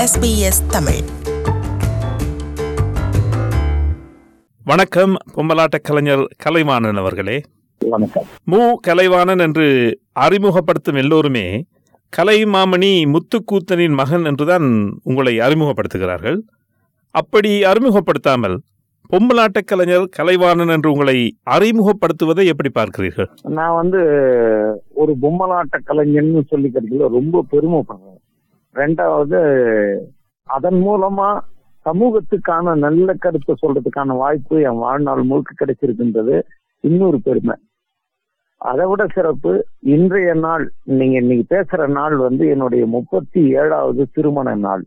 SBS Tamil வணக்கம் பொம்மலாட்ட கலைஞர் கலைவாணன் அவர்களே வணக்கம் மு கலைவாணன் என்று அறிமுகப்படுத்தும் எல்லோருமே கலைமாமணி முத்துக்கூத்தனின் மகன் என்றுதான் உங்களை அறிமுகப்படுத்துகிறார்கள் அப்படி அறிமுகப்படுத்தாமல் பொம்மலாட்ட கலைஞர் கலைவாணன் என்று உங்களை அறிமுகப்படுத்துவதை எப்படி பார்க்கிறீர்கள் நான் வந்து ஒரு பொம்மலாட்ட கலைஞன்னு சொல்லிக்கிறதுல ரொம்ப பெருமைப்படுறேன் ரெண்டாவது அதன் மூலமா சமூகத்துக்கான நல்ல கருத்தை சொல்றதுக்கான வாய்ப்பு என் வாழ்நாள் முழுக்க கிடைச்சிருக்கின்றது இன்னொரு பெருமை அதை விட சிறப்பு இன்றைய நாள் நீங்க இன்னைக்கு பேசுற நாள் வந்து என்னுடைய முப்பத்தி ஏழாவது திருமண நாள்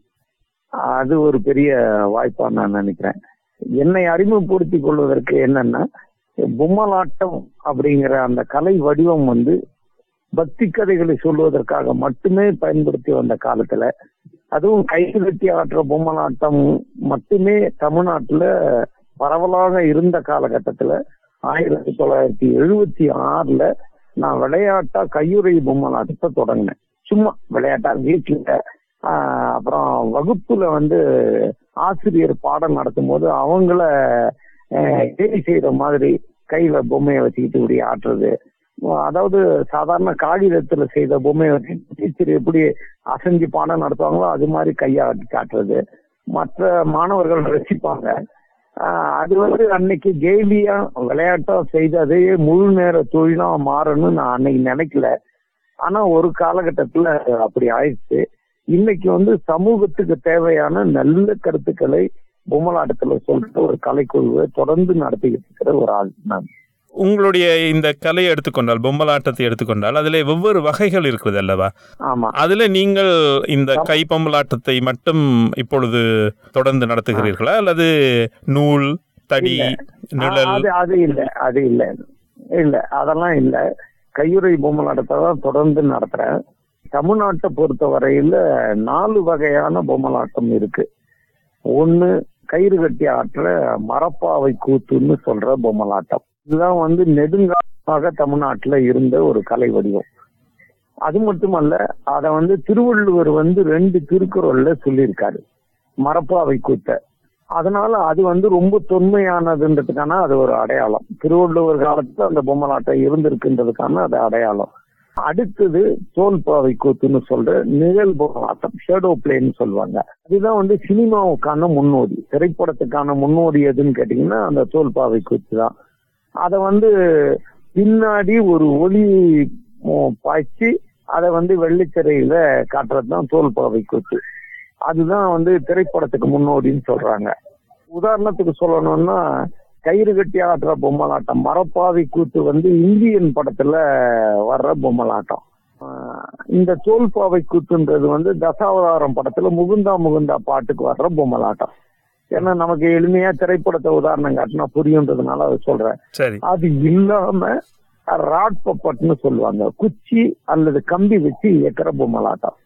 அது ஒரு பெரிய வாய்ப்பா நான் நினைக்கிறேன் என்னை அறிமுகப்படுத்திக் கொள்வதற்கு என்னன்னா பொம்மலாட்டம் அப்படிங்கிற அந்த கலை வடிவம் வந்து பக்தி கதைகளை சொல்வதற்காக மட்டுமே பயன்படுத்தி வந்த காலத்துல அதுவும் கைது கட்டி ஆற்ற பொம்மலாட்டம் மட்டுமே தமிழ்நாட்டுல பரவலாக இருந்த காலகட்டத்துல ஆயிரத்தி தொள்ளாயிரத்தி எழுபத்தி ஆறுல நான் விளையாட்டா கையுறை பொம்மலாட்டத்தை தொடங்கினேன் சும்மா விளையாட்டா வீட்டுல ஆஹ் அப்புறம் வகுப்புல வந்து ஆசிரியர் பாடம் நடத்தும் போது அவங்கள ஆஹ் கேலி செய்யற மாதிரி கையில பொம்மையை வச்சுக்கிட்டு இப்படி ஆட்டுறது அதாவது சாதாரண காகிதத்துல செய்த பொம்மையை வச்சு டீச்சர் எப்படி அசைஞ்சு பாடம் நடத்துவாங்களோ அது மாதிரி கையாட்டி காட்டுறது மற்ற மாணவர்கள் ரசிப்பாங்க ஆஹ் அது வந்து அன்னைக்கு கேலியா விளையாட்டா செய்ததே முழு நேர தொழிலா மாறணும்னு நான் அன்னைக்கு நினைக்கல ஆனா ஒரு காலகட்டத்துல அப்படி ஆயிடுச்சு இன்னைக்கு வந்து சமூகத்துக்கு தேவையான நல்ல கருத்துக்களை பொம்மலாட்டத்துல சொல்ற ஒரு கலைக்குழுவை தொடர்ந்து நடத்திக்கிட்டு இருக்கிற ஒரு ஆள் நான் உங்களுடைய இந்த கலையை எடுத்துக்கொண்டால் பொம்மலாட்டத்தை எடுத்துக்கொண்டால் அதிலே வெவ்வேறு வகைகள் இருக்கிறது அல்லவா ஆமா அதில் நீங்கள் இந்த கை பொம்மலாட்டத்தை மட்டும் இப்பொழுது தொடர்ந்து நடத்துகிறீர்களா அல்லது நூல் தடி நிழல் அது அது இல்ல அது இல்ல இல்ல அதெல்லாம் இல்ல கையுறை பொம்மலாட்டத்தை தான் தொடர்ந்து நடத்துறேன் தமிழ்நாட்டை பொறுத்த வரையில நாலு வகையான பொம்மலாட்டம் இருக்கு ஒண்ணு கயிறு கட்டி ஆற்ற மரப்பாவை கூத்துன்னு சொல்ற பொம்மலாட்டம் இதுதான் வந்து நெடுங்காலமாக தமிழ்நாட்டுல இருந்த ஒரு கலை வடிவம் அது மட்டுமல்ல அத வந்து திருவள்ளுவர் வந்து ரெண்டு திருக்குறள்ல சொல்லியிருக்காரு மரப்பாவை கூத்த அதனால அது வந்து ரொம்ப தொன்மையானதுன்றதுக்கான அது ஒரு அடையாளம் திருவள்ளுவர் காலத்துல அந்த பொம்மலாட்டம் இருந்திருக்குன்றதுக்கான அது அடையாளம் அடுத்தது தோல்பாவை கூத்துன்னு சொல்ற நிழல் பொம்மலாட்டம் ஷேடோ பிளேன்னு சொல்லுவாங்க அதுதான் வந்து சினிமாவுக்கான முன்னோடி திரைப்படத்துக்கான முன்னோடி எதுன்னு கேட்டீங்கன்னா அந்த தோல்பாவை கூத்து தான் அதை வந்து பின்னாடி ஒரு ஒளி உம், பாய்ச்சி அதை வந்து வெள்ளித்திரையில காட்டுறது தான் தோல்பாவை கூத்து அதுதான் வந்து திரைப்படத்துக்கு முன்னோடின்னு சொல்றாங்க உதாரணத்துக்கு சொல்லணும்னா கயிறு கட்டி ஆடுற பொம்மலாட்டம் மரப்பாவை கூத்து வந்து இந்தியன் படத்துல வர்ற பொம்மலாட்டம் ஆஹ் இந்த தோல்பாவை கூத்துன்றது வந்து தசாவதாரம் படத்துல முகுந்தா முகுந்தா பாட்டுக்கு வர்ற பொம்மலாட்டம் ஏன்னா நமக்கு எளிமையா திரைப்படத்தை உதாரணம் காட்டினா புரியுன்றதுனால அதை சொல்றேன் சரி அது இல்லாம ராட் பப்பட்னு சொல்லுவாங்க குச்சி அல்லது கம்பி வச்சு இயக்கிற பொம்மலாட்டம்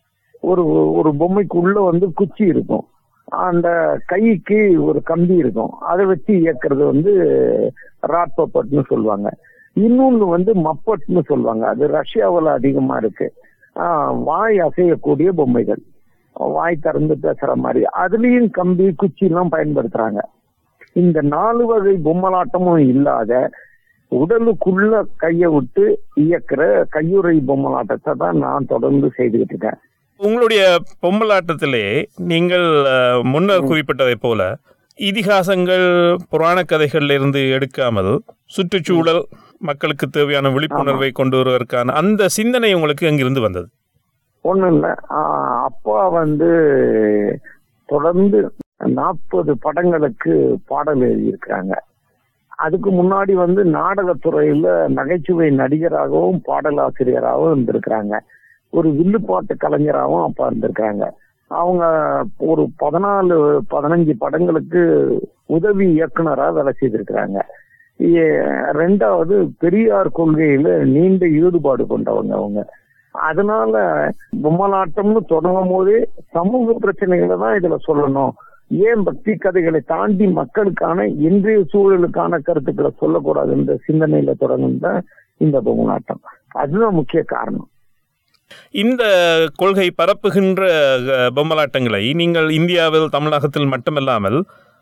ஒரு ஒரு பொம்மைக்கு உள்ள வந்து குச்சி இருக்கும் அந்த கைக்கு ஒரு கம்பி இருக்கும் அதை வச்சு இயக்குறது வந்து ராட் பப்பட்னு சொல்லுவாங்க இன்னொன்னு வந்து மப்பட்னு சொல்லுவாங்க அது ரஷ்யாவுல அதிகமா இருக்கு ஆஹ் வாய் அசையக்கூடிய பொம்மைகள் வாய் திறந்து பேசுற மாதிரி அதுலயும் கம்பி குச்சி எல்லாம் பயன்படுத்துறாங்க இந்த நாலு வகை பொம்மலாட்டமும் இல்லாத உடலுக்குள்ள கைய விட்டு இயக்குற கையுறை பொம்மலாட்டத்தை தான் நான் தொடர்ந்து செய்துகிட்டு இருக்கேன் உங்களுடைய பொம்மலாட்டத்திலே நீங்கள் அஹ், முன்னர் குறிப்பிட்டதைப் போல இதிகாசங்கள் புராண கதைகள்ல இருந்து எடுக்காமல் சுற்றுச்சூழல் மக்களுக்கு தேவையான விழிப்புணர்வை கொண்டு வருவதற்கான அந்த சிந்தனை உங்களுக்கு எங்கிருந்து வந்தது ஒண்ணும் இல்ல ஆஹ் அப்பா வந்து தொடர்ந்து நாற்பது படங்களுக்கு பாடல் எழுதியிருக்கிறாங்க அதுக்கு முன்னாடி வந்து நாடகத்துறையில நகைச்சுவை நடிகராகவும் பாடலாசிரியராகவும் இருந்திருக்கிறாங்க ஒரு வில்லுப்பாட்டு கலைஞராகவும் அப்பா இருந்திருக்காங்க அவங்க ஒரு பதினாலு பதினஞ்சு படங்களுக்கு உதவி இயக்குனரா வேலை செய்திருக்கிறாங்க ஏ- ரெண்டாவது பெரியார் கொள்கையில நீண்ட ஈடுபாடு கொண்டவங்க அவங்க அதனால பொம்மலாட்டம்னு தொடங்கும் போதே சமூக பிரச்சனைகளை தான் இதுல சொல்லணும் ஏன் பக்தி கதைகளை தாண்டி மக்களுக்கான இன்றைய சூழலுக்கான கருத்துக்களை சொல்லக்கூடாதுன்ற சிந்தனையில தொடங்குனது தான் இந்த பொம்மலாட்டம் அதுதான் முக்கிய காரணம் இந்த கொள்கை பரப்புகின்ற அஹ், பொம்மலாட்டங்களை நீங்கள் இந்தியாவில் தமிழகத்தில் மட்டுமல்லாமல்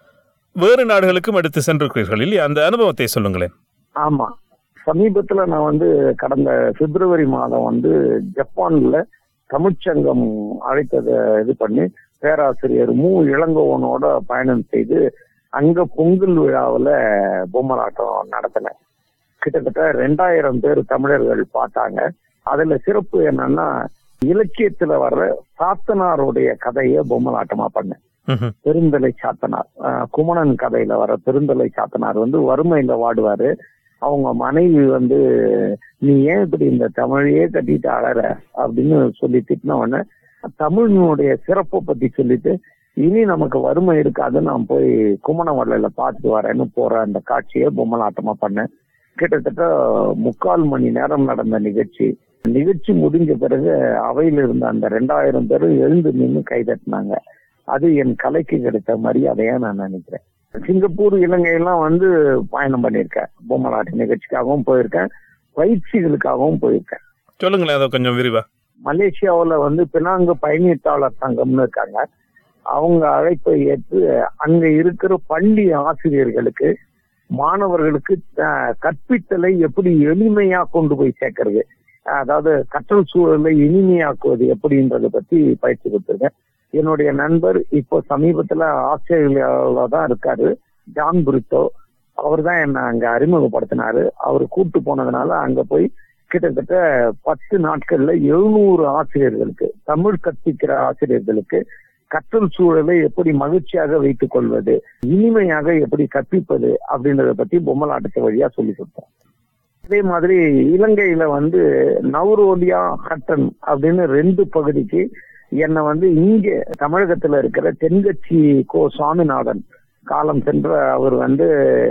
வேறு நாடுகளுக்கும் எடுத்து சென்றிருக்கிறீர்கள் இல்லையா அந்த அனுபவத்தை சொல்லுங்களேன் ஆமா சமீபத்துல நான் வந்து கடந்த பிப்ரவரி மாதம் வந்து ஜப்பான்ல தமிழ்ச்சங்கம் அழைத்ததை இது பண்ணி பேராசிரியர் மு இளங்கோவனோட பயணம் செய்து அங்க பொங்கல் விழாவுல பொம்மலாட்டம் நடத்தினேன் கிட்டத்தட்ட ரெண்டாயிரம் பேர் தமிழர்கள் பார்த்தாங்க அதுல சிறப்பு என்னன்னா இலக்கியத்துல வர்ற சாத்தனாருடைய கதையை பொம்மலாட்டமா பண்ணேன் ம்ஹும். பெருந்தலை சாத்தனார் அஹ் குமணன் கதையில வர பெருந்தலை சாத்தனார் வந்து வறுமையில வாடுவாரு அவங்க மனைவி வந்து நீ ஏன் இப்படி இந்த தமிழையே கட்டிட்டு அழற அப்படின்னு சொல்லி திட்டின உடனே தமிழினுடைய சிறப்பை பத்தி சொல்லிட்டு இனி நமக்கு வறுமை இருக்காது நான் போய் குமணவல்லையில பார்த்துட்டு வரேன்னு போற அந்த காட்சியை பொம்மலாட்டமா பண்ணேன் கிட்டத்தட்ட முக்கால் மணி நேரம் நடந்த நிகழ்ச்சி நிகழ்ச்சி முடிஞ்ச பிறகு அவையில் இருந்த அந்த ரெண்டாயிரம் பேரும் எழுந்து நின்று கைதட்டினாங்க அது என் கலைக்கு கிடைத்த மரியாதையா நான் நினைக்கிறேன் சிங்கப்பூர் இலங்கையெல்லாம் வந்து பயணம் பண்ணியிருக்கேன் பொம்மலாட்ட நிகழ்ச்சிக்காகவும் போயிருக்கேன் பயிற்சிகளுக்காகவும் போயிருக்கேன் சொல்லுங்களேன் அதை கொஞ்சம் விரிவா மலேசியாவுல வந்து பினாங்கு பயணீட்டாளர் சங்கம்னு இருக்காங்க அவங்க அழைப்பை ஏற்று அங்க இருக்கிற பள்ளி ஆசிரியர்களுக்கு மாணவர்களுக்கு அஹ், கற்பித்தலை எப்படி எளிமையா கொண்டு போய் சேர்க்கறது அதாவது கற்றல் சூழலை இனிமையாக்குவது எப்படின்றத பத்தி பயிற்சி கொடுத்திருக்கேன் என்னுடைய நண்பர் இப்போ சமீபத்துல ஆஸ்திரேலியாவில தான் இருக்காரு ஜான் புரித்தோ அவர் தான் என்ன அங்க அறிமுகப்படுத்தினாரு அவர் கூட்டு போனதுனால அங்க போய் கிட்டத்தட்ட பத்து நாட்கள்ல எழுநூறு ஆசிரியர்களுக்கு தமிழ் கற்பிக்கிற ஆசிரியர்களுக்கு கற்றல் சூழலை எப்படி மகிழ்ச்சியாக வைத்துக் கொள்வது இனிமையாக எப்படி கற்பிப்பது அப்படின்றத பத்தி பொம்மலாட்டத்தை வழியா சொல்லி கொடுத்தோம் அதே மாதிரி இலங்கையில வந்து நவரோலியா ஹட்டன் அப்படின்னு ரெண்டு பகுதிக்கு என்னை வந்து இங்க தமிழகத்துல இருக்கிற தென்கட்சி கோ சுவாமிநாதன் காலம் சென்ற அவர் வந்து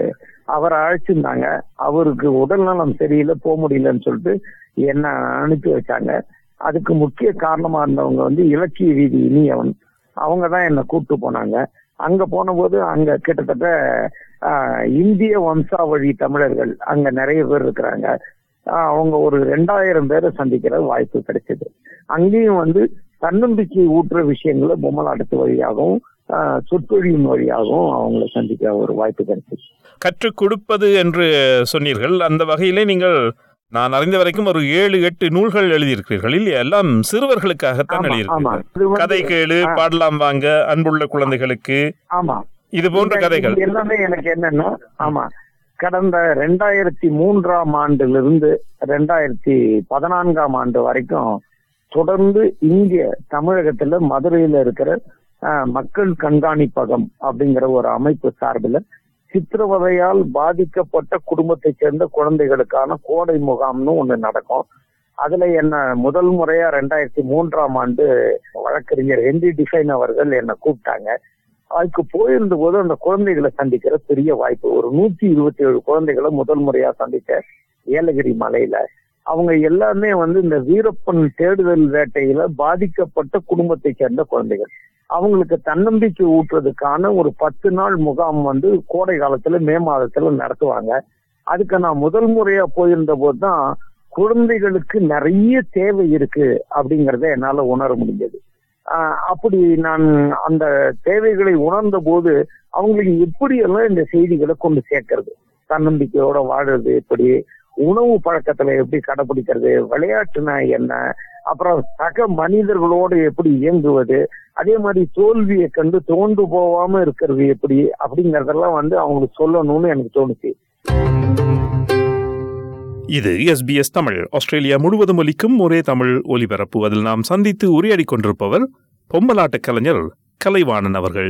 அவரை அழைச்சிருந்தாங்க அவருக்கு உடல் நலம் சரியில்லை போக முடியலன்னு சொல்லிட்டு என்ன அனுப்பி வச்சாங்க அதுக்கு முக்கிய காரணமா இருந்தவங்க வந்து இலக்கிய வீதி இனியவன் அவங்க தான் என்னை கூப்பிட்டு போனாங்க அங்க போன போது அங்க கிட்டத்தட்ட ஆஹ், இந்திய வம்சாவழி தமிழர்கள் அங்க நிறைய பேர் இருக்கிறாங்க ஆஹ், அவங்க ஒரு ரெண்டாயிரம் பேரை சந்திக்கிற வாய்ப்பு கிடைச்சது அங்கேயும் வந்து தன்னம்பிக்கை ஊட்டுற விஷயங்களை பொம்மலாட்டத்து வழியாகவும் ஆஹ், சொற்பொழிவின் வழியாகவும் அவங்கள சந்திக்க ஒரு வாய்ப்பு கிடைச்சது கற்றுக் கொடுப்பது என்று சொன்னீர்கள் அந்த வகையிலே நீங்கள் நான் அறிந்த வரைக்கும் ஒரு ஏழு எட்டு நூல்கள் எழுதியிருக்கிறீர்கள் இல்லையா எல்லாம் சிறுவர்களுக்காகத்தான் ஆமா ஆமா எழுதியிருக்கிறீர்கள் இது வந்து- கதை கேளு ஆ. பாடலாம் வாங்க அன்புள்ள குழந்தைகளுக்கு ஆமா இது போன்ற இந்த- கதைகள் இது எல்லாமே எனக்கு என்னன்னா ஆமா கடந்த ரெண்டாயிரத்தி மூன்றாம் ஆண்டிலிருந்து ரெண்டாயிரத்தி பதினான்காம் ஆண்டு வரைக்கும் தொடர்ந்து இங்க தமிழகத்துல மதுரையில இருக்கிற ஆஹ், மக்கள் கண்காணிப்பகம் அப்படிங்கிற ஒரு அமைப்பு சார்பில் சித்திரவதையால் பாதிக்கப்பட்ட குடும்பத்தை சேர்ந்த குழந்தைகளுக்கான கோடை முகாம்னு ஒண்ணு நடக்கும் அதுல என்ன முதல் முறையா ரெண்டாயிரத்தி மூன்றாம் ஆண்டு வழக்கறிஞர் ஹென்றி டிசைன் அவர்கள் என்னை கூப்பிட்டாங்க அதுக்கு போயிருந்த போது அந்த குழந்தைகளை சந்திக்கிற பெரிய வாய்ப்பு ஒரு நூத்தி இருபத்தி ஏழு குழந்தைகளை முதல் முறையா சந்திச்ச ஏலகிரி மலையில அவங்க எல்லாமே வந்து இந்த வீரப்பன் தேடுதல் வேட்டையில பாதிக்கப்பட்ட குடும்பத்தை சேர்ந்த குழந்தைகள் அவங்களுக்கு தன்னம்பிக்கை ஊட்டுறதுக்கான ஒரு பத்து நாள் முகாம் வந்து கோடை காலத்துல மே மாதத்துல நடத்துவாங்க அதுக்கு நான் முதல் முறையா போயிருந்த போதுதான் குழந்தைகளுக்கு நிறைய தேவை இருக்கு அப்படிங்கறத என்னால உணர முடிஞ்சது ஆஹ் அப்படி நான் அந்த தேவைகளை உணர்ந்த போது அவங்களுக்கு எப்படி எல்லாம் இந்த செய்திகளை கொண்டு சேர்க்கறது தன்னம்பிக்கையோட வாழுறது எப்படி உணவு பழக்கத்துல எப்படி கடைபிடிக்கிறது விளையாட்டுனா என்ன அப்புறம் சக மனிதர்களோடு எப்படி இயங்குவது அதே மாதிரி தோல்வியை கண்டு தோண்டு போகாம இருக்கிறது எப்படி அப்படிங்கறதெல்லாம் வந்து அவங்களுக்கு சொல்லணும்னு எனக்கு தோணுச்சு இது எஸ்பிஎஸ் தமிழ் ஆஸ்திரேலியா முழுவதும் ஒலிக்கும் ஒரே தமிழ் ஒலிபரப்பு அதில் நாம் சந்தித்து உரையாடிக் கொண்டிருப்பவர் பொம்மலாட்டக் கலைஞர் கலைவாணன் அவர்கள்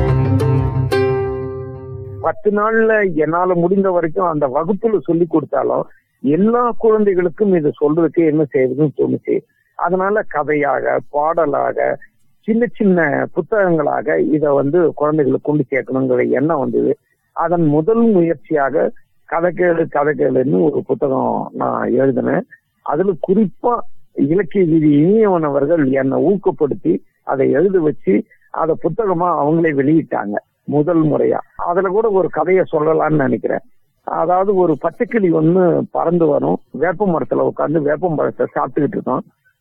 பத்து நாள்ல என்னால முடிந்த வரைக்கும் அந்த வகுப்புல சொல்லி கொடுத்தாலும் எல்லா குழந்தைகளுக்கும் இதை சொல்றதுக்கு என்ன செய்யறதுன்னு தோணுச்சு அதனால கதையாக பாடலாக சின்ன சின்ன புத்தகங்களாக இத வந்து குழந்தைகளுக்கு கொண்டு சேர்க்கணுங்கிற எண்ணம் வந்தது அதன் முதல் முயற்சியாக கதை கேளு கதை கேளுன்னு ஒரு புத்தகம் நான் எழுதினேன் அதுல குறிப்பா இலக்கிய விதி இனியவன் அவர்கள் என்னை ஊக்கப்படுத்தி அதை எழுத வச்சு அதை புத்தகமா அவங்களே வெளியிட்டாங்க முதல் முறையா அதுல கூட ஒரு கதையை சொல்லலாம்னு நினைக்கிறேன் அதாவது ஒரு பச்சைக்கிளி ஒண்ணு பறந்து வரும் வேப்ப மரத்துல உட்காந்து வேப்பம் பழத்தை சாப்பிட்டுக்கிட்டு இருக்கோம்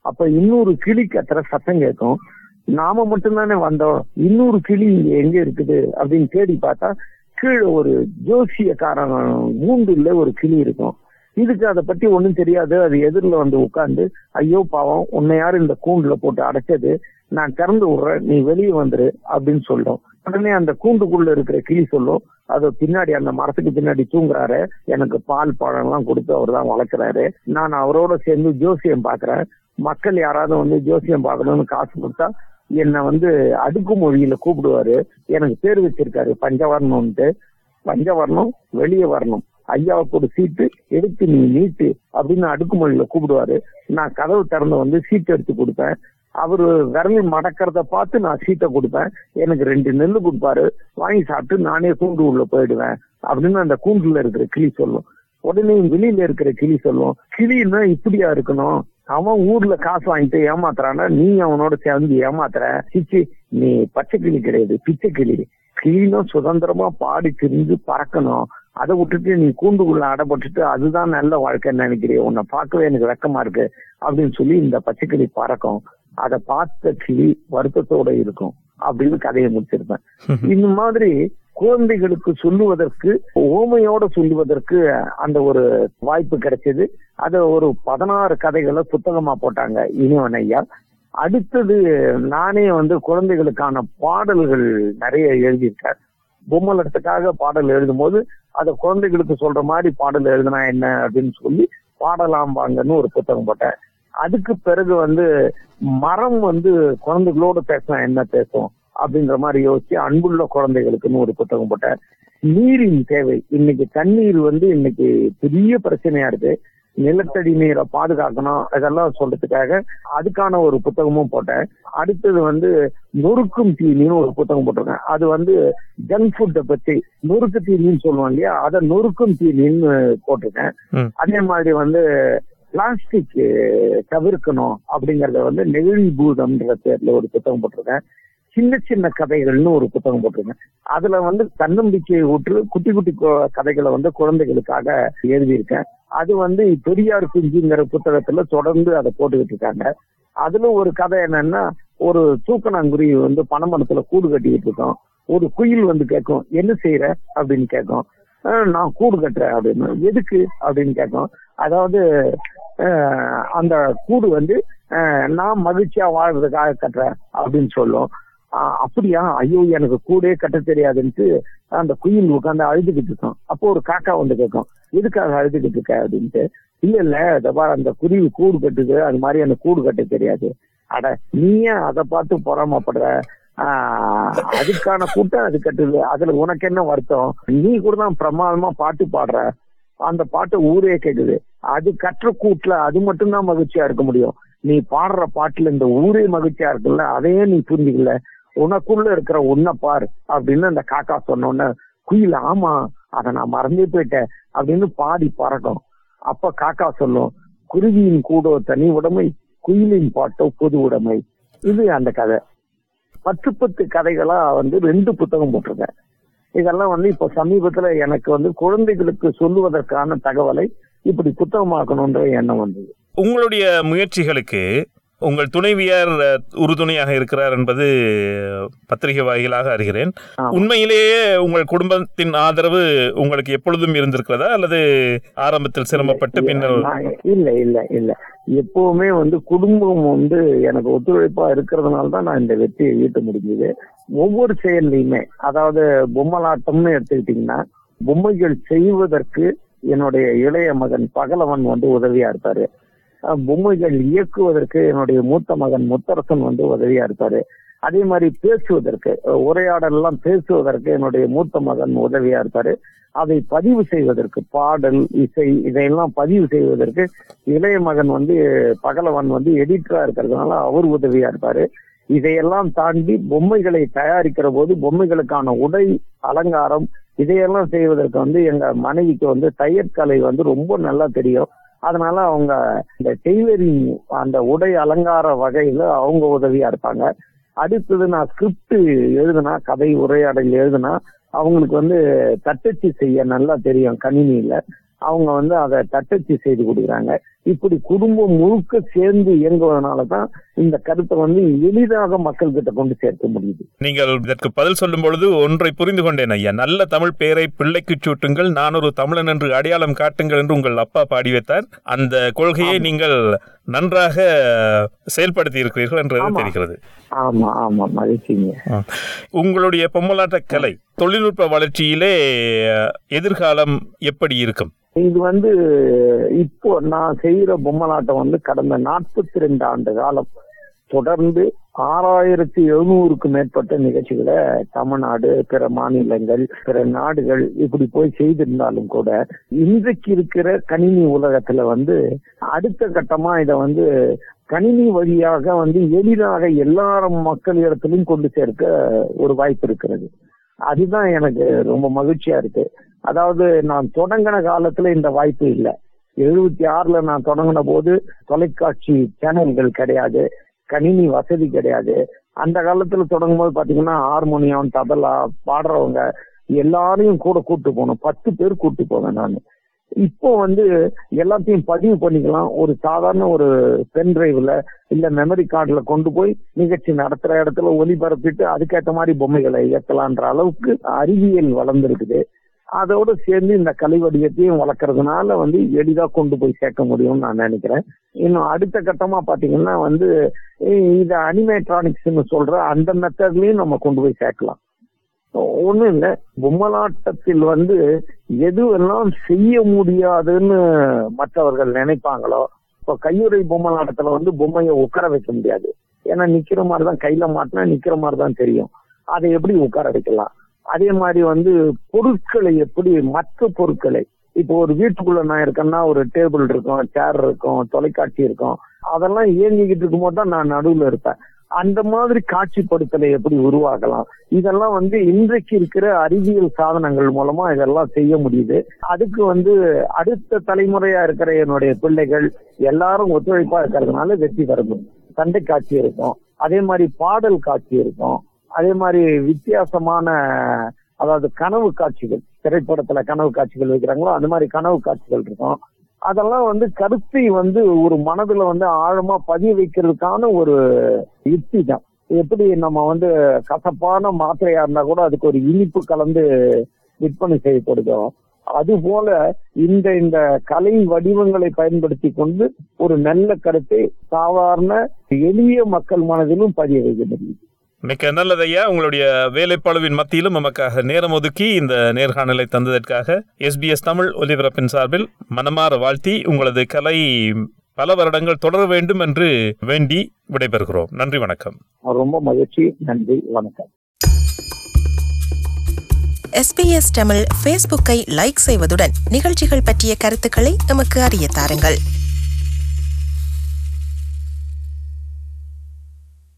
அப்ப இன்னொரு கிளி கத்துற சத்தம் கேட்கும் நாம மட்டும்தானே வந்தோம் இன்னொரு கிளி இங்க எங்க இருக்குது அப்படின்னு தேடி பார்த்தா கீழே ஒரு ஜோசியக்காரன் கூண்டுல ஒரு கிளி இருக்கும் இதுக்கு அதை பத்தி ஒண்ணும் தெரியாது அது எதிரில் வந்து உட்கார்ந்து ஐயோ பாவம் உன்னை யாரு இந்த கூண்டுல போட்டு அடைச்சது நான் திறந்து விடுறேன் நீ வெளியே வந்துரு அப்படின்னு சொல்லும் உடனே அந்த கூண்டுக்குள்ள இருக்கிற கிளி சொல்லும் அது பின்னாடி அந்த மரத்துக்கு பின்னாடி தூங்குறாரு எனக்கு பால் பழம் எல்லாம் கொடுத்து அவர் தான் வளர்க்குறாரு நான் அவரோட சேர்ந்து ஜோசியம் பாக்குறேன் மக்கள் யாராவது வந்து ஜோசியம் பார்க்கணும்னு காசு கொடுத்தா என்னை வந்து அடுக்குமொழியில கூப்பிடுவாரு எனக்கு பேர் வச்சிருக்காரு பஞ்சவர்ணம்ட்டு பஞ்சவர்ணம் வெளியே வரணும் ஐயாவுக்கு ஒரு சீட்டு எடுத்து நீ நீட்டு அப்படின்னு அடுக்குமொழியில கூப்பிடுவாரு நான் கதவு திறந்து வந்து சீட்டு எடுத்து கொடுப்பேன் அவரு விரல் மடக்கிறத பார்த்து நான் சீட்டை கொடுப்பேன் எனக்கு ரெண்டு நெல்லு கொடுப்பாரு வாங்கி சாப்பிட்டு நானே கூண்டு உள்ள போயிடுவேன் அப்படின்னு அந்த கூண்டுல இருக்கிற கிளி சொல்லும் உடனே வெளியில இருக்கிற கிளி சொல்லும் கிளின்னா இப்படியா இருக்கணும் அவன் ஊர்ல காசு வாங்கிட்டு ஏமாத்துறானா நீ அவனோட சேர்ந்து ஏமாத்துற சிச்சி நீ பச்சை கிளி கிடையாது பிச்சை கிளி கிளினும் சுதந்திரமா பாடி திரிஞ்சு பறக்கணும் அதை விட்டுட்டு நீ கூண்டுக்குள்ள அடைபட்டுட்டு அதுதான் நல்ல வாழ்க்கைன்னு நினைக்கிறேன் உன்னை பார்க்கவே எனக்கு வெக்கமா இருக்கு அப்படின்னு சொல்லி இந்த பச்சைக்கிளி பறக்கும் அதை பார்த்த கிளி வருத்தத்தோட இருக்கும் அப்படின்னு கதையை முடிச்சிருப்பேன் இந்த மாதிரி குழந்தைகளுக்கு சொல்லுவதற்கு ஓமையோட சொல்லுவதற்கு அந்த ஒரு வாய்ப்பு கிடைச்சது அத ஒரு பதினாறு கதைகளை புத்தகமா போட்டாங்க இனிவன் ஐயா அடுத்தது நானே வந்து குழந்தைகளுக்கான பாடல்கள் நிறைய எழுதியிருக்கேன் பொம்மலத்துக்காக பாடல் எழுதும் போது அதை குழந்தைகளுக்கு சொல்ற மாதிரி பாடல் எழுதினா என்ன அப்படின்னு சொல்லி பாடலாம் வாங்கன்னு ஒரு புத்தகம் போட்டேன் அதுக்கு பிறகு வந்து மரம் வந்து குழந்தைகளோட பேசினா என்ன பேசும் அப்படின்ற மாதிரி யோசிச்சு அன்புள்ள குழந்தைகளுக்குன்னு ஒரு புத்தகம் போட்டேன் நீரின் தேவை இன்னைக்கு தண்ணீர் வந்து இன்னைக்கு பெரிய பிரச்சனையா இருக்கு நிலத்தடி நீரை பாதுகாக்கணும் இதெல்லாம் சொல்றதுக்காக அதுக்கான ஒரு புத்தகமும் போட்டேன் அடுத்தது வந்து நொறுக்கும் தீனின்னு ஒரு புத்தகம் போட்டிருக்கேன் அது வந்து ஜங்க் ஃபுட்டை பத்தி நொறுக்கு தீனின்னு சொல்லுவோம் இல்லையா அதை நொறுக்கும் தீனின்னு போட்டிருக்கேன் அதே மாதிரி வந்து பிளாஸ்டிக் தவிர்க்கணும் அப்படிங்கறத வந்து நெகிழி பூதம்ன்ற பேர்ல ஒரு புத்தகம் போட்டிருக்கேன் சின்ன சின்ன கதைகள்னு ஒரு புத்தகம் போட்டிருக்கேன் அதுல வந்து தன்னம்பிக்கையை ஊற்று குட்டி குட்டி கதைகளை வந்து குழந்தைகளுக்காக எழுதியிருக்கேன் அது வந்து பெரியார் குஞ்சுங்கிற புத்தகத்துல தொடர்ந்து அதை போட்டுக்கிட்டு இருக்காங்க அதுல ஒரு கதை என்னன்னா ஒரு தூக்கணாங்குருவி வந்து பனைமரத்துல கூடு கட்டிக்கிட்டு இருக்கோம் ஒரு குயில் வந்து கேட்கும் என்ன செய்யற அப்படின்னு கேட்கும் நான் கூடு கட்டுறேன் அப்படின்னு எதுக்கு அப்படின்னு கேட்கும் அதாவது அந்த கூடு வந்து நான் மகிழ்ச்சியா வாழ்றதுக்காக கட்டுறேன் அப்படின்னு சொல்லும் அப்படியா ஐயோ எனக்கு கூடே கட்ட தெரியாதுன்ட்டு அந்த குயில் உட்காந்து அழுதுகிட்டு இருக்கோம் அப்போ ஒரு காக்கா வந்து கேட்கும் எதுக்காக அழுதுகிட்டு இருக்க அப்படின்ட்டு இல்ல இல்ல இதப்பா அந்த குருவி கூடு கட்டுது அது மாதிரி அந்த கூடு கட்ட தெரியாது அட நீ ஏன் அதை பார்த்து பொறாமப்படுற ஆஹ் அதுக்கான கூட்டம் அது கட்டுது அதுல உனக்கு என்ன வருத்தம் நீ கூட தான் பிரமாதமா பாட்டு பாடுற அந்த பாட்டு ஊரே கேக்குது அது கற்ற கூட்டுல அது மட்டும்தான் மகிழ்ச்சியா இருக்க முடியும் நீ பாடுற பாட்டுல இந்த ஊரே மகிழ்ச்சியா இருக்குல்ல அதையே நீ புரிஞ்சுக்கல உனக்குள்ள இருக்கிற உன்னை பார் அப்படின்னு அந்த காக்கா சொன்னோன்ன குயில் ஆமா அதை நான் மறந்தே போயிட்டேன் அப்படின்னு பாடி பறக்கும் அப்ப காக்கா சொல்லும் குருவியின் கூடோ தனி உடைமை குயிலின் பாட்டோ பொது உடைமை இது அந்த கதை பத்து பத்து கதைகளா வந்து ரெண்டு புத்தகம் போட்டிருக்கேன் இதெல்லாம் வந்து இப்ப சமீபத்துல எனக்கு வந்து குழந்தைகளுக்கு சொல்லுவதற்கான தகவலை இப்படி புத்தகமாக்கணும்ன்ற எண்ணம் வந்தது உங்களுடைய முயற்சிகளுக்கு உங்கள் துணைவியார் உறுதுணையாக இருக்கிறார் என்பது பத்திரிகை வாயிலாக அறிகிறேன் உண்மையிலேயே உங்கள் குடும்பத்தின் ஆதரவு உங்களுக்கு எப்பொழுதும் இருந்திருக்கிறதா அல்லது ஆரம்பத்தில் சிரமப்பட்டு பின்னர் இல்ல இல்ல இல்ல எப்பவுமே வந்து குடும்பம் வந்து எனக்கு ஒத்துழைப்பா இருக்கிறதுனால தான் நான் இந்த வெற்றியை ஈட்ட முடிஞ்சது ஒவ்வொரு செயல்லையுமே அதாவது பொம்மலாட்டம்னு எடுத்துக்கிட்டீங்கன்னா பொம்மைகள் செய்வதற்கு என்னுடைய இளைய மகன் பகலவன் வந்து உதவியா இருப்பாரு பொம்மைகள் இயக்குவதற்கு என்னுடைய மூத்த மகன் முத்தரசன் வந்து உதவியா இருப்பாரு அதே மாதிரி பேசுவதற்கு உரையாடல் எல்லாம் பேசுவதற்கு என்னுடைய மூத்த மகன் உதவியா இருப்பாரு அதை பதிவு செய்வதற்கு பாடல் இசை இதையெல்லாம் பதிவு செய்வதற்கு இளைய மகன் வந்து பகலவன் வந்து எடிட்டரா இருக்கிறதுனால அவர் உதவியா இருப்பாரு இதையெல்லாம் தாண்டி பொம்மைகளை தயாரிக்கிற போது பொம்மைகளுக்கான உடை அலங்காரம் இதையெல்லாம் செய்வதற்கு வந்து எங்க மனைவிக்கு வந்து தையற்கலை வந்து ரொம்ப நல்லா தெரியும் அதனால அவங்க இந்த டெய்லரிங் அந்த உடை அலங்கார வகையில அவங்க உதவியா இருப்பாங்க அடுத்தது நான் ஸ்கிரிப்ட் எழுதுனா கதை உரையாடல் எழுதுனா அவங்களுக்கு வந்து தட்டச்சு செய்ய நல்லா தெரியும் கணினியில அவங்க வந்து அதை தட்டச்சு செய்து கொடுக்குறாங்க இப்படி குடும்பம் முழுக்க சேர்ந்து இயங்குவதனால தான் இந்த கருத்தை வந்து எளிதாக மக்கள் கிட்ட கொண்டு சேர்க்க முடியுது நீங்கள் இதற்கு பதில் சொல்லும் பொழுது ஒன்றை புரிந்து கொண்டேன் ஐயா நல்ல தமிழ் பெயரை பிள்ளைக்கு சூட்டுங்கள் நான் ஒரு தமிழன் என்று அடையாளம் காட்டுங்கள் என்று உங்கள் அப்பா பாடி வைத்தார் அந்த கொள்கையை நீங்கள் நன்றாக செயல்படுத்தி இருக்கிறீர்கள் என்றது ஆமா. தெரிகிறது ஆமா ஆமா மகிழ்ச்சிங்க உங்களுடைய பொம்மலாட்ட கலை தொழில்நுட்ப வளர்ச்சியிலே எதிர்காலம் எப்படி இருக்கும் இது வந்து இப்போ நான் செய்யற பொம்மலாட்டம் வந்து கடந்த நாற்பத்தி ரெண்டு ஆண்டு காலம் தொடர்ந்து ஆறாயிரத்தி எழுநூறுக்கு மேற்பட்ட நிகழ்ச்சிகளை தமிழ்நாடு பிற மாநிலங்கள் பிற நாடுகள் இப்படி போய் செய்திருந்தாலும் கூட இன்றைக்கு இருக்கிற கணினி உலகத்துல வந்து அடுத்த கட்டமா இதை வந்து கணினி வழியாக வந்து எளிதாக எல்லாரும் மக்களிடத்திலும் கொண்டு சேர்க்க ஒரு வாய்ப்பு இருக்கிறது அதுதான் எனக்கு ரொம்ப மகிழ்ச்சியா இருக்கு அதாவது நான் தொடங்கின காலத்துல இந்த வாய்ப்பு இல்லை எழுபத்தி ஆறுல நான் தொடங்கின போது தொலைக்காட்சி சேனல்கள் கிடையாது கணினி வசதி கிடையாது அந்த காலத்துல தொடங்கும் போது பாத்தீங்கன்னா ஹார்மோனியம் தபலா பாடுறவங்க எல்லாரையும் கூட கூட்டு போகணும் பத்து பேர் கூட்டு போவேன் நான் இப்போ வந்து எல்லாத்தையும் பதிவு பண்ணிக்கலாம் ஒரு சாதாரண ஒரு பென் டிரைவ்ல இல்ல மெமரி கார்டுல கொண்டு போய் நிகழ்ச்சி நடத்துற இடத்துல ஒளிபரப்பிட்டு அதுக்கேற்ற மாதிரி பொம்மைகளை இயக்கலான்ற அளவுக்கு அறிவியல் வளர்ந்துருக்குது அதோட சேர்ந்து இந்த கலை வடிவத்தையும் வளர்க்கறதுனால வந்து எளிதா கொண்டு போய் சேர்க்க முடியும்னு நான் நினைக்கிறேன் இன்னும் அடுத்த கட்டமா பாத்தீங்கன்னா வந்து இ- இது அனிமேட்ரானிக்ஸ்னு சொல்ற அந்த மெத்தட்லயும் நம்ம கொண்டு போய் சேர்க்கலாம் ஒண்ணும் இல்ல பொம்மலாட்டத்தில் வந்து எதுவெல்லாம் செய்ய முடியாதுன்னு மற்றவர்கள் நினைப்பாங்களோ இப்ப கையுறை பொம்மலாட்டத்துல வந்து பொம்மையை உட்கார வைக்க முடியாது ஏன்னா நிக்கிற மாதிரி தான் கையில மாட்டினா நிக்கிற மாதிரி தான் தெரியும் அதை எப்படி உட்கார வைக்கலாம் அதே மாதிரி வந்து பொருட்களை எப்படி மற்ற பொருட்களை இப்போ ஒரு வீட்டுக்குள்ள நான் இருக்கேன்னா ஒரு டேபிள் இருக்கும் சேர் இருக்கும் தொலைக்காட்சி இருக்கும் அதெல்லாம் இயங்கிக்கிட்டு இருக்கும்போது தான் நான் நடுவுல இருப்பேன் அந்த மாதிரி காட்சிப்படுத்தலை எப்படி உருவாக்கலாம் இதெல்லாம் வந்து இன்றைக்கு இருக்கிற அறிவியல் சாதனங்கள் மூலமா இதெல்லாம் செய்ய முடியுது அதுக்கு வந்து அடுத்த தலைமுறையா இருக்கிற என்னுடைய பிள்ளைகள் எல்லாரும் ஒத்துழைப்பா இருக்கிறதுனால வெற்றி பெற முடியும் சண்டை காட்சி இருக்கும் அதே மாதிரி பாடல் காட்சி இருக்கும் அதே மாதிரி வித்தியாசமான அதாவது கனவு காட்சிகள் திரைப்படத்துல கனவு காட்சிகள் வைக்கிறாங்களோ அந்த மாதிரி கனவு காட்சிகள் இருக்கும் அதெல்லாம் வந்து கருத்தை வந்து ஒரு மனதுல வந்து ஆழமா பதிய வைக்கிறதுக்கான ஒரு யுக்தி தான் எப்படி நம்ம வந்து கசப்பான மாத்திரையா இருந்தா கூட அதுக்கு ஒரு இனிப்பு கலந்து விற்பனை செய்யப்படுதோ அது போல இந்த இந்த கலை வடிவங்களை பயன்படுத்தி கொண்டு ஒரு நல்ல கருத்தை சாதாரண எளிய மக்கள் மனதிலும் பதிய வைக்க முடியும் மிக்க நல்லதையா உங்களுடைய வேலைப்பளுவின் மத்தியிலும் நமக்காக நேரம் ஒதுக்கி இந்த நேர்காணலை தந்ததற்காக எஸ்பிஎஸ் தமிழ் ஒலிபரப்பின் சார்பில் மனமாற வாழ்த்தி உங்களது கலை பல வருடங்கள் தொடர வேண்டும் என்று வேண்டி விடைபெறுகிறோம் நன்றி வணக்கம் ரொம்ப மகிழ்ச்சி நன்றி வணக்கம் எஸ்பிஎஸ் தமிழ் ஃபேஸ்புக்கை லைக் செய்வதுடன் நிகழ்ச்சிகள் பற்றிய கருத்துக்களை எமக்கு அறிய தாருங்கள்